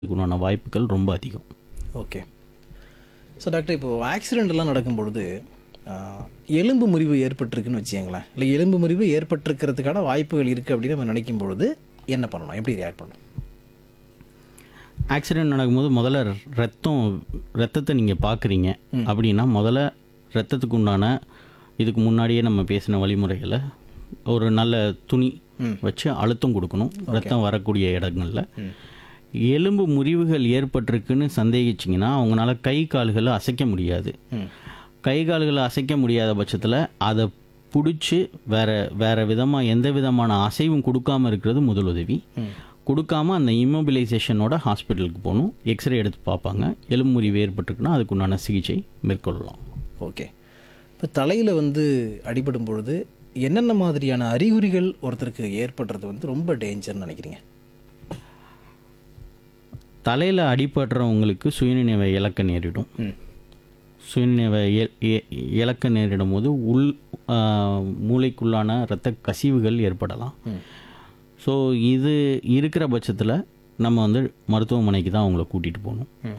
உண்டான வாய்ப்புகள் ரொம்ப அதிகம் ஓகே ஸோ டாக்டர் இப்போது ஆக்சிடெண்ட்லாம் நடக்கும் பொழுது ஆஹ், எலும்பு முறிவு ஏற்பட்டிருக்குன்னு வச்சுக்கங்களேன் இல்லை எலும்பு முறிவு ஏற்பட்டிருக்கிறதுக்கான வாய்ப்புகள் இருக்குது அப்படின்னு நம்ம நினைக்கும் பொழுது என்ன பண்ணணும் எப்படி ரியாக்ட் பண்ணணும் ஆக்சிடென்ட் நடக்கும்போது முதல்ல ரத்தம் ரத்தத்தை நீங்கள் பார்க்குறீங்க அப்படின்னா முதல்ல ரத்தத்துக்கு உண்டான இதுக்கு முன்னாடியே நம்ம பேசின வழிமுறைகளை ஒரு நல்ல துணி வச்சு அழுத்தம் கொடுக்கணும் ரத்தம் வரக்கூடிய இடங்களில் எலும்பு முறிவுகள் ஏற்பட்டிருக்குன்னு சந்தேகிச்சிங்கன்னா அவங்களால கை கால்களை அசைக்க முடியாது கை கால்களை அசைக்க முடியாத பட்சத்தில் அதை பிடிச்சி வேற வேற விதமாக எந்த விதமான அசைவும் கொடுக்காம இருக்கிறது முதலுதவி கொடுக்காம அந்த இம்மொபிலைசேஷனோட ஹாஸ்பிட்டலுக்கு போகணும் எக்ஸ்ரே எடுத்து பார்ப்பாங்க எலும்பு முறிவு ஏற்பட்டிருக்குன்னா அதுக்குண்டான சிகிச்சை மேற்கொள்ளலாம் ஓகே இப்போ தலையில் வந்து அடிபடும் பொழுது என்னென்ன மாதிரியான அறிகுறிகள் ஒருத்தருக்கு ஏற்படுறது வந்து ரொம்ப டேஞ்சர்னு நினைக்கிறீங்க தலையில் அடிபடுறவங்களுக்கு சுயநினைவை இழக்க நேரிடும் ம் சுயநினைவை இய- இய- இழக்க நேரிடும் போது உள் ஆ, மூளைக்குள்ளான இரத்த கசிவுகள் ஏற்படலாம் ம் ஸோ இது இருக்கிற பட்சத்தில் நம்ம வந்து மருத்துவமனைக்கு தான் அவங்கள கூட்டிகிட்டு போகணும் ம்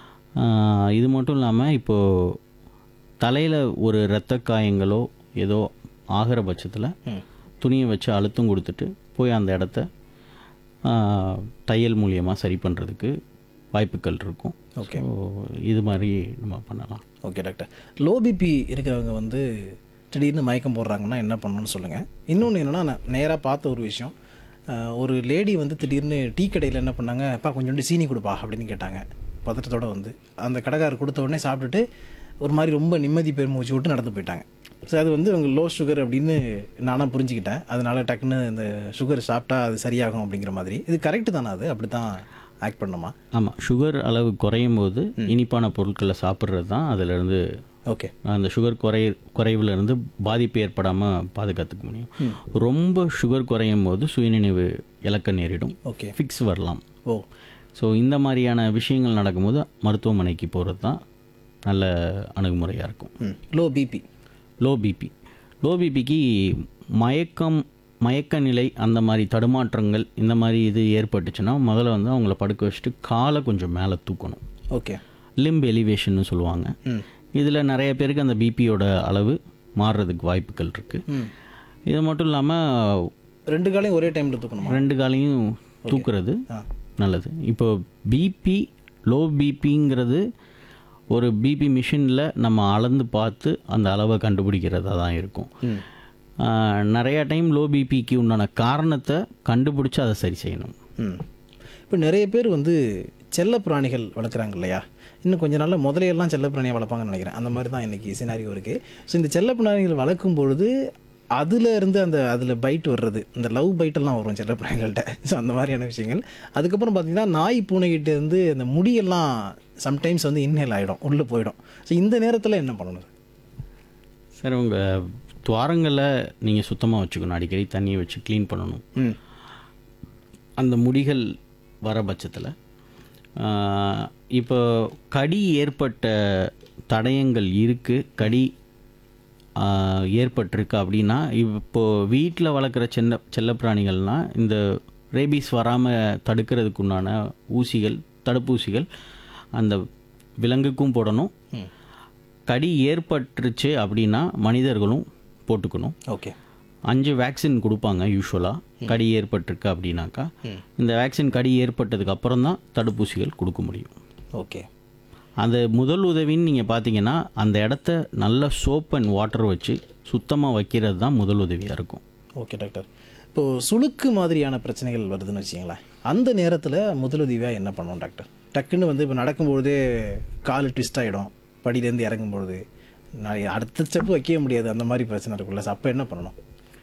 ஆஹ் இது மட்டும் இல்லாமல் இப்போது தலையில் ஒரு இரத்த காயங்களோ ஏதோ ஆகிற பட்சத்தில் ம் துணியை வச்சு அழுத்தம் கொடுத்துட்டு போய் அந்த இடத்த ஆஹ், தையல் மூலியமாக சரி பண்ணுறதுக்கு வாய்ப்புகள் இருக்கும் ஓகே ஸோ இது மாதிரி நம்ம பண்ணலாம் ஓகே டாக்டர் லோ பிபி இருக்கிறவங்க வந்து திடீர்னு மயக்கம் போடுறாங்கன்னா என்ன பண்ணணும்னு சொல்லுங்கள் இன்னொன்று என்னென்னா நான் நேராக பார்த்த ஒரு விஷயம் அஹ், ஒரு லேடி வந்து திடீர்னு டீ கடையில் என்ன பண்ணாங்க அப்பா கொஞ்சோண்டு சீனி கொடுப்பா அப்படின்னு கேட்டாங்க பதட்டத்தோட வந்து அந்த கடைக்காரர் கொடுத்த உடனே சாப்பிட்டுட்டு ஒரு மாதிரி ரொம்ப நிம்மதி பெருமூச்சு விட்டு நடந்து போயிட்டாங்க ஸோ அது வந்து அவங்க லோ சுகர் அப்படின்னு நானாக புரிஞ்சுக்கிட்டேன் அதனால டக்குன்னு இந்த சுகர் சாப்பிட்டா அது சரியாகும் அப்படிங்கிற மாதிரி இது கரெக்டு தானே அது அப்படி தான் ஆக்ட் பண்ணணுமா ஆமாம் சுகர் அளவு குறையும் போது இனிப்பான பொருட்களை சாப்பிட்றது தான் அதிலிருந்து ஓகே அந்த சுகர் குறை குறைவுல இருந்து பாதிப்பு ஏற்படாமல் பாதுகாத்துக்க முடியும் ரொம்ப சுகர் குறையும் போது சுயநினைவு இழக்க நேரிடும் ஓகே ஃபிக்ஸ் வரலாம் ஓ ஸோ இந்த மாதிரியான விஷயங்கள் நடக்கும்போது மருத்துவமனைக்கு போகிறது தான் நல்ல அணுகுமுறையாக இருக்கும் ம் low BP low BP low பிபிக்கு மயக்கம் மயக்க நிலை அந்த மாதிரி தடுமாற்றங்கள் இந்த மாதிரி இது ஏற்பட்டுச்சுன்னா முதல்ல வந்து அவங்கள படுக்க வச்சுட்டு காலை கொஞ்சம் மேலே தூக்கணும் ஓகே லிம்ப் எலிவேஷன்னு சொல்லுவாங்க ம் இதில் நிறைய பேருக்கு அந்த பிபியோட அளவு மாறுறதுக்கு வாய்ப்புகள் இருக்குது ம் இது மட்டும் இல்லாமல் ரெண்டு காலையும் ஒரே டைமில் தூக்கணுமா ரெண்டு காலையும் தூக்குறது ஆ நல்லது இப்போ பிபி லோ பிபிங்கிறது ஒரு பிபி மிஷினில் நம்ம அளந்து பார்த்து அந்த அளவை கண்டுபிடிக்கிறதா தான் இருக்கும் ம் ஆஹ், நிறைய டைம் லோ பிபிக்கு உண்டான காரணத்தை கண்டுபிடிச்சு அதை சரி செய்யணும் ம் இப்போ நிறைய பேர் வந்து செல்ல பிராணிகள் வளர்க்குறாங்க இல்லையா இன்னும் கொஞ்ச நாள்ல முதலையெல்லாம் செல்ல பிராணியை வளர்ப்பாங்கன்னு நினைக்கிறேன் அந்த மாதிரி தான் இன்றைக்கி சினாரியோ இருக்குது ஸோ இந்த செல்ல பிராணிகள் வளர்க்கும் பொழுது அதுல இருந்து அந்த அதில் பைட் வர்றது இந்த லவ் பைட்டெல்லாம் வரும் செல்ல பிராணிகள்கிட்ட ஸோ அந்த மாதிரியான விஷயங்கள் அதுக்கப்புறம் பார்த்தீங்கன்னா நாய் பூனைகிட்ட இருந்து அந்த முடியெல்லாம் சம்டைம்ஸ் வந்து இன்ஹேல் ஆகிடும் உள்ளே போயிடும் ஸோ இந்த நேரத்தில் என்ன பண்ணணும் சார் உங்கள் துவாரங்களை நீங்கள் சுத்தமாக வச்சுக்கணும் அடிக்கடி தண்ணியை வச்சு க்ளீன் பண்ணணும் ம் அந்த முடிகள் வர பட்சத்தில் இப்போ கடி ஏற்பட்ட தடயங்கள் இருக்குது கடி ஆஹ், ஏற்பட்டிருக்கு அப்படின்னா இப்போ வீட்டில் வளர்க்குற செல்ல செல்லப்பிராணிகள்னால் இந்த ரேபீஸ் வராமல் தடுக்கிறதுக்கு உண்டான ஊசிகள் தடுப்பூசிகள் அந்த விலங்குக்கும் போடணும் ம் கடி ஏற்பட்டுருச்சு அப்படின்னா மனிதர்களும் போட்டுக்கணும் ஓகே அஞ்சு வேக்சின் கொடுப்பாங்க யூஸ்வலாக கடி ஏற்பட்டிருக்கு அப்படின்னாக்கா இந்த வேக்சின் கடி ஏற்பட்டதுக்கு அப்புறம் தான் தடுப்பூசிகள் கொடுக்க முடியும் ஓகே அந்த முதல் உதவின்னு நீங்கள் பார்த்தீங்கன்னா அந்த இடத்த நல்ல சோப் அண்ட் வாட்டர் வச்சு சுத்தமாக வைக்கிறது தான் முதல் உதவியாக இருக்கும் ஓகே டாக்டர் இப்போது சுளுக்கு மாதிரியான பிரச்சனைகள் வருதுன்னு வச்சிங்களேன் அந்த நேரத்தில் முதலுதவியாக என்ன பண்ணணும் டாக்டர் டக்குன்னு வந்து இப்போ நடக்கும்பொழுதே கால் ட்விஸ்ட் ஆகிடும் படியிலேருந்து இறங்கும்பொழுது நான் அடுத்த ஸ்டெப் வைக்கவே முடியாது அந்த மாதிரி பிரச்சனை இருக்குல்ல ஸோ அப்போ என்ன பண்ணணும்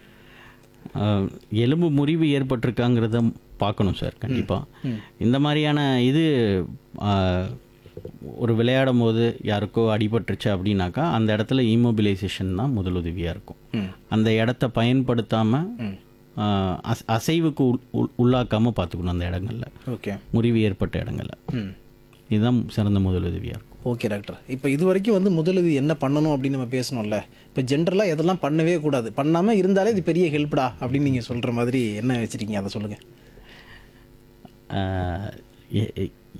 ஆஹ், எலும்பு முறிவு ஏற்பட்டிருக்காங்கிறத பார்க்கணும் சார் கண்டிப்பாக இந்த மாதிரியான இது ஆஹ், ஒரு விளையாடும் போது யாருக்கோ அடிபட்டுருச்சு அப்படின்னாக்கா அந்த இடத்துல இம்மொபிலைசேஷன் தான் முதலுதவியாக இருக்கும் ம் அந்த இடத்த பயன்படுத்தாமல் ம் அசைவுக்கு உள் உள்- உள்ளாக்காம பார்த்துக்கணும் அந்த இடங்கள்ல ஓகே முறிவு ஏற்பட்ட இடங்கள்ல ம் இதுதான் சிறந்த முதலுதவியாக இருக்கும் ஓகே டாக்டர் இப்போ இது வரைக்கும் வந்து முதலுதவி என்ன பண்ணணும் அப்படின்னு நம்ம பேசணும்ல இப்போ ஜென்ரலாக எதெல்லாம் பண்ணவே கூடாது பண்ணாமல் இருந்தாலே இது பெரிய ஹெல்ப்டா அப்படின்னு நீங்கள் சொல்கிற மாதிரி என்ன வச்சுருக்கீங்க அதை சொல்லுங்கள் ஆஹ் எ- எ-